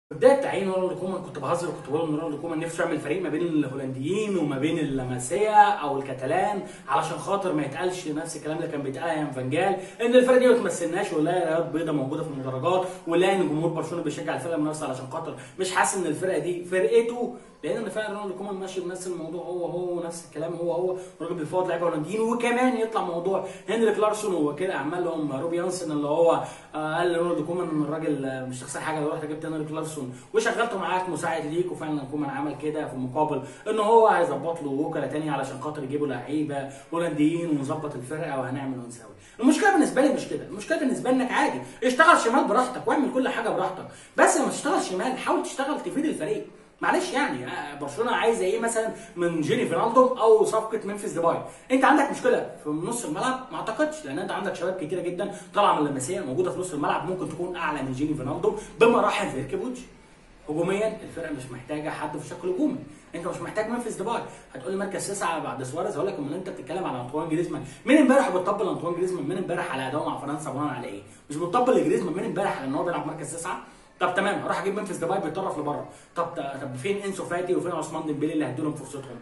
بدايه تعيين رونالدو كومان كنت بهزر وكنت بقول ان رونالدو كومان نفسه يعمل فريق ما بين الهولنديين وما بين اللمسيه او الكتالان علشان خاطر ما يتقالش نفس الكلام اللي كان بيتقال ايام فانجال ان الفرقه دي ما تمثلناش ولا رايات بيضاء موجوده في المدرجات ولا ان جمهور برشلونه بيشجع الفرقه المنافسه علشان خاطر مش حاسس ان الفرقه دي فرقته لان فعلا رونالدو كومان ماشي بنفس الموضوع هو هو نفس الكلام هو هو الراجل بيفاوض لعيبه هولنديين وكمان يطلع موضوع هنريك لارسون ووكيل اعمالهم روبي يانسن اللي هو آه، قال لرونالدو كومان ان الراجل آه، مش تخسر حاجه لو رحت جبت هنريك لارسون وشغلته معاك مساعد ليك وفعلا كومان عمل كده في مقابل ان هو هيظبط له وكلاء تاني علشان خاطر يجيبوا لعيبه هولنديين ونظبط الفرقه وهنعمل ونسوي المشكله بالنسبه لي مش كده المشكله بالنسبه لي انك عادي اشتغل شمال براحتك واعمل كل حاجه براحتك بس لما تشتغل شمال حاول تشتغل تفيد الفريق معلش يعني آه، برشلونه عايزه ايه مثلا من جيني فينالدو او صفقه ممفيس ديباي انت عندك مشكله في نص الملعب ما اعتقدش لان انت عندك شباب كتيره جدا طالعه من اللمسيه موجوده في نص الملعب ممكن تكون اعلى من جيني فينالدو بمراحل في كيبوتش هجوميا الفرقه مش محتاجه حد في شكل هجومي انت مش محتاج منفذ ديباي هتقول لي مركز تسعه بعد سواريز هقول لك امال انت بتتكلم على انطوان جريزمان من امبارح بتطبل انطوان جريزمان من امبارح على اداؤه مع فرنسا بناء على ايه؟ مش بتطبل لجريزمان من امبارح على ان هو بيلعب مركز تسعه طب تمام هروح اجيب منفذ ديباي بيتطرف لبره طب طب فين انسو فاتي وفين عثمان ديمبلي اللي هديلهم فرصتهم؟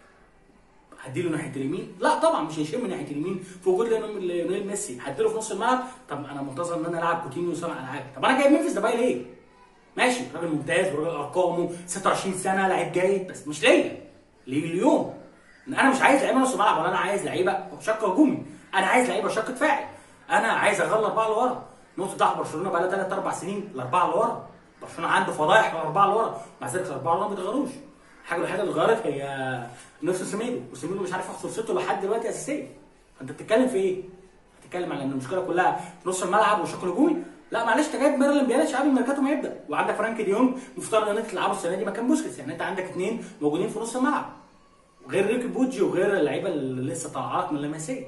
هديله ناحيه اليمين؟ لا طبعا مش هيشم ناحيه اليمين في وجود ليونيل ليونيل ميسي هديله في نص الملعب طب انا منتظر ان انا العب كوتينيو صانع العاب طب انا جايب منفذ ديباي ليه؟ ماشي راجل ممتاز وراجل ارقامه 26 سنه لعيب جيد بس مش ليا ليه اليوم انا مش عايز لعيبه نص ملعب ولا انا عايز لعيبه شق هجومي انا عايز لعيبه شق دفاعي انا عايز اغلى اربعه لورا نقطه ضعف برشلونه بقى لها ثلاث اربع سنين الاربعه لورا برشلونه عنده فضايح الاربعه لورا مع ذلك الاربعه لورا ما بيتغيروش الحاجه الوحيده اللي اتغيرت هي نفس سيميدو وسيميدو مش عارف ياخد فرصته لحد دلوقتي اساسيه فانت بتتكلم في ايه؟ بتتكلم على ان المشكله كلها في نص الملعب وشكل هجومي لا معلش انت جايب ميرلين بيانيتش قبل الميركاتو ما يبدا وعندك فرانك ديونج مفترض ان انت تلعبه السنه دي مكان بوسكيتس يعني انت عندك اثنين موجودين في نص الملعب غير ريكي بوجي وغير اللعيبه اللي لسه طالعات من اللمسيه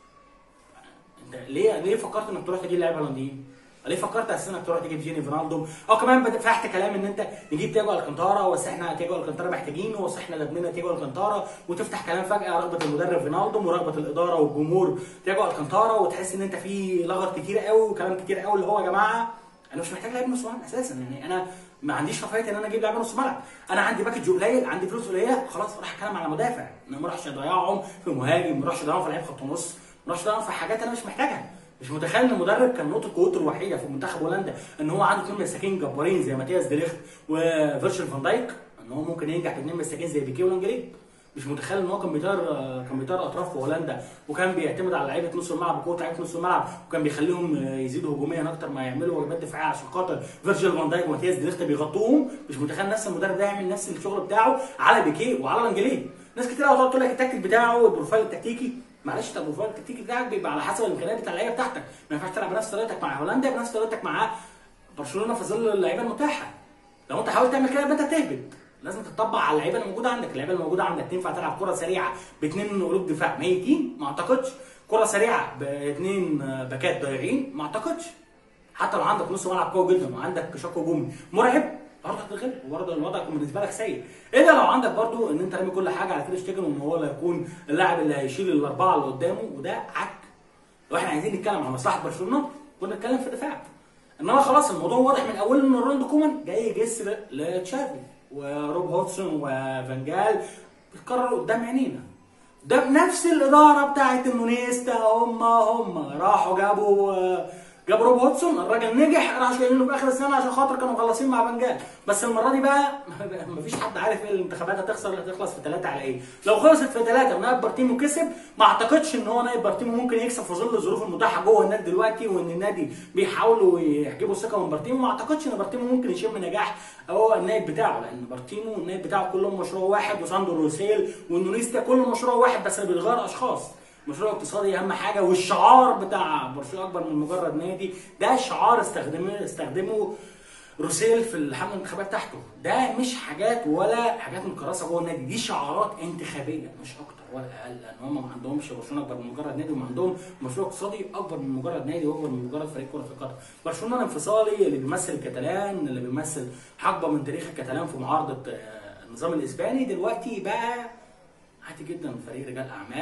انت ليه ليه فكرت انك تروح تجيب لعيبه هولنديين؟ ليه فكرت اساسا انك تروح تجيب جيني فينالدو او كمان بدأ فتحت كلام ان انت نجيب تياجو الكانتارا بس احنا تياجو الكانتارا محتاجينه بس احنا لازمنا تياجو الكانتارا وتفتح كلام فجاه رغبه المدرب فينالدو ورغبه الاداره والجمهور تياجو الكانتارا وتحس ان انت في لغط كتير قوي وكلام كتير قوي اللي هو يا جماعه انا مش محتاج لعيب نص ملعب اساسا يعني انا ما عنديش رفاهيه ان انا اجيب لعيب نص ملعب انا عندي باكج قليل عندي فلوس قليله خلاص راح اتكلم على مدافع انا ما اروحش اضيعهم في مهاجم ما اروحش اضيعهم في لعيب خط نص ما اروحش اضيعهم في حاجات انا مش محتاجها مش متخيل ان المدرب كان نقطه قوته الوحيده في منتخب هولندا ان هو عنده اثنين مساكين جبارين زي ماتياس ديليخت وفيرشل فان دايك ان هو ممكن ينجح باثنين مساكين زي بيكي ولانجليك مش متخيل ان هو كان بيطير كان بيطير اطراف في هولندا وكان بيعتمد على لعيبه نص الملعب وقوه لعيبه نص الملعب وكان بيخليهم يزيدوا هجوميا اكتر ما يعملوا واجبات دفاعيه عشان خاطر فيرجيل فان دايك وماتياس ديليخت بيغطوهم مش متخيل نفس المدرب ده يعمل نفس الشغل بتاعه على بيكي وعلى لانجليك ناس كتير قوي تقول لك التكتيك بتاعه والبروفايل التكتيكي معلش طب البروفايل التكتيكي بتاعك بيبقى على حسب الامكانيات بتاع اللعيبه بتاعتك ما ينفعش تلعب بنفس طريقتك مع هولندا بنفس طريقتك مع برشلونه في ظل اللعيبه المتاحه لو انت حاولت تعمل كده يبقى انت بتهبط لازم تطبق على اللعيبه اللي موجوده عندك اللعيبه اللي موجوده عندك تنفع تلعب كره سريعه باثنين قلوب دفاع ميتين ما اعتقدش كره سريعه باثنين باكات ضايعين ما اعتقدش حتى لو عندك نص ملعب قوي جدا وعندك شق هجومي مرعب برضه هتتغلب وبرضه الوضع يكون بالنسبه لك سيء الا لو عندك برضه ان انت رامي كل حاجه على تير شتيجن وان هو اللي هيكون اللاعب اللي هيشيل الاربعه اللي قدامه وده عك لو احنا عايزين نتكلم عن مصلحه برشلونه كنا نتكلم في الدفاع انما خلاص الموضوع واضح من اوله ان رونالدو كومان جاي يجس لتشافي وروب هوتسون وفانجال بيتكرروا قدام عينينا ده بنفس الاداره بتاعت النونيستا هم هم راحوا جابوا جاب روب هوتسون الراجل نجح راح شايلينه في اخر السنه عشان خاطر كانوا مخلصين مع بنجال بس المره دي بقى مفيش حد عارف ايه الانتخابات هتخسر هتخلص في ثلاثه على ايه لو خلصت في ثلاثه ونايب بارتيمو كسب ما اعتقدش ان هو نايب بارتيمو ممكن يكسب في ظل الظروف المتاحه جوه النادي دلوقتي وان النادي بيحاولوا يحجبوا الثقه من بارتيمو ما اعتقدش ان بارتيمو ممكن يشم نجاح هو النايب بتاعه لان بارتيمو النايب بتاعه كلهم مشروع واحد وساندو روسيل والنونيستا كله مشروع واحد بس اللي بيتغير اشخاص مشروع اقتصادي اهم حاجه والشعار بتاع برشلونه اكبر من مجرد نادي ده شعار استخدمه استخدمه روسيل في الحمله الانتخابيه بتاعته ده مش حاجات ولا حاجات مكرسه جوه النادي دي شعارات انتخابيه مش اكتر ولا اقل لان هم ما عندهمش برشلونه اكبر من مجرد نادي وما عندهم مشروع اقتصادي اكبر من مجرد نادي واكبر من مجرد فريق كره القدم برشلونه الانفصالي اللي بيمثل الكتالان اللي بيمثل حقبه من تاريخ الكتالان في معارضه النظام الاسباني دلوقتي بقى عادي جدا فريق رجال اعمال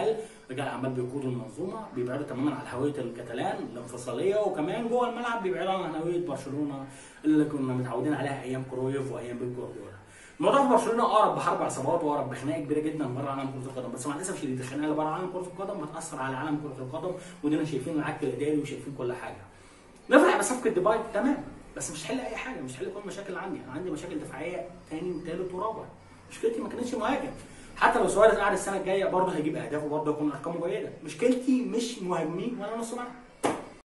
رجال اعمال بيقودوا المنظومه بيبعدوا تماما عن هويه الكتالان الانفصاليه وكمان جوه الملعب بيبعدوا عن هويه برشلونه اللي كنا متعودين عليها ايام كرويف وايام بيب جوارديولا الموضوع في برشلونه اقرب بحرب عصابات واقرب بخناقه كبيره جدا بره عالم كره القدم بس مع الاسف الشديد الخناقه اللي بره عالم كره القدم هتاثر على عالم كره القدم ودينا شايفين العك الاداري وشايفين كل حاجه نفرح بصفقه ديباي تمام بس مش حل اي حاجه مش حل كل المشاكل اللي عندي انا عندي مشاكل دفاعيه ثاني وثالث ورابع مشكلتي ما كانتش مهاجم حتى لو سواريز قعد السنه الجايه برضه هيجيب اهداف وبرضه هيكون ارقامه جيده مشكلتي مش مهاجمين ولا نص ملعب